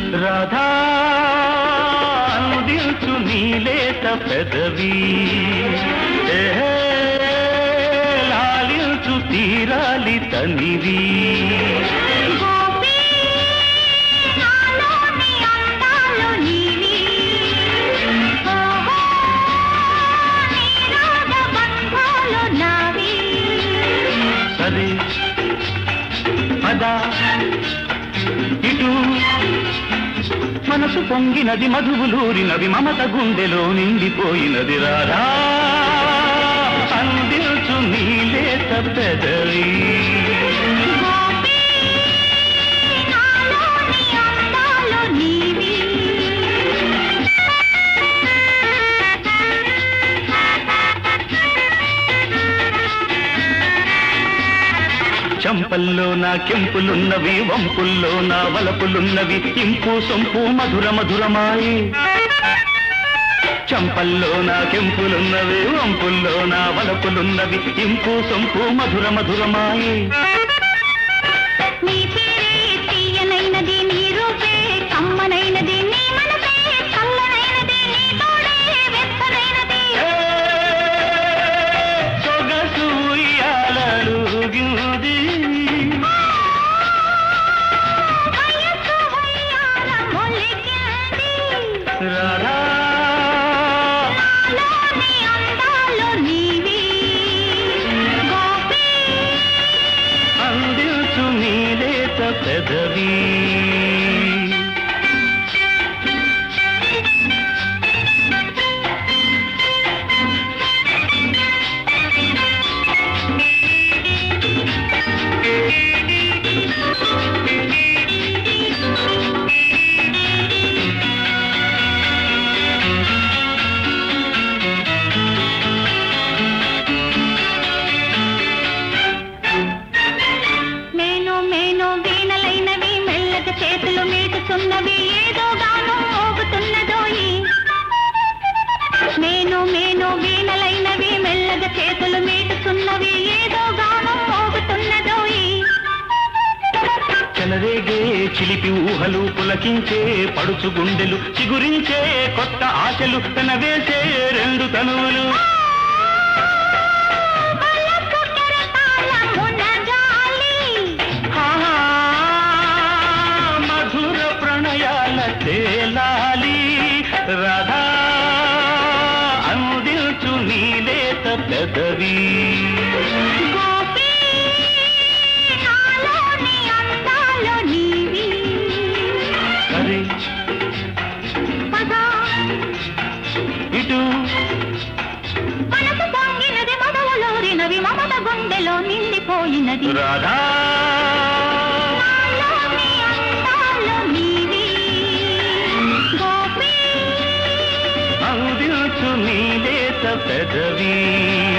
రాధా అందించు నీలేత పెదవి ఏ, లాలించు తీరాలి తనివి గోపి నాలోని అందాలు నీవి ఓహో నీ రాగ బంధాలు నావి సరే పద ఇటు మనసు పొంగినది మధువులూరినది మమత గుండెలో నిండిపోయినది రాధా అందించు నీలేత పెదవి గోపి నాలోని అందాలు నీవి చంపల్లో నా కెంపులున్నవి వంపుల్లో నా వలపులున్నవి ఇంపు సొంపు మధుర మధురమాయి చంపల్లో నా కెంపులున్నవి వంపుల్లో నా వలపులున్నవి ఇంపు సొంపు మధుర మధురమాయి నీ పేరే తీయనైనది నీ రూపే కమ్మనైనది నీ మనసే చల్లనైనది నీ తోడే వెచ్చనైనది ఏ, సొగసు ఉయ్యాలలుగింది. వయస్సు ఉయ్యాల మొలికింది రాధా నాలోని అందాలు నీవి గోపి అందించు నీలేత పెదవి మేను మేను వీణలైనవి మెల్లగ చేతులు మీటుతున్నవి ఏదో గానం మోగుతున్నదోయి మేను మేను వీణలైనవి మెల్లగ చేతులు మీటుతున్నవి ఏదో గానం మోగుతున్నదోయి చెలరేగే చిలిపి ఊహలు పులకించే పడుచు గుండెలు చిగురించే కొత్త ఆశలు పెనవేసే రెండు తనువులు వలపు కెరటాల మునగాలి ఆహా, మధుర ప్రణయాల తేలాలి రాధా అందించు నీలేత పెదవి గోపి నాలోని అందాలు నీవి సరే పద ఇటు మనసు పొంగినది మొదలలోరినవి మమత గుండెలో నిండిపోయినది రాధా నాలోని అందాలు నీవి గోపి అందించు నీలేత పెదవి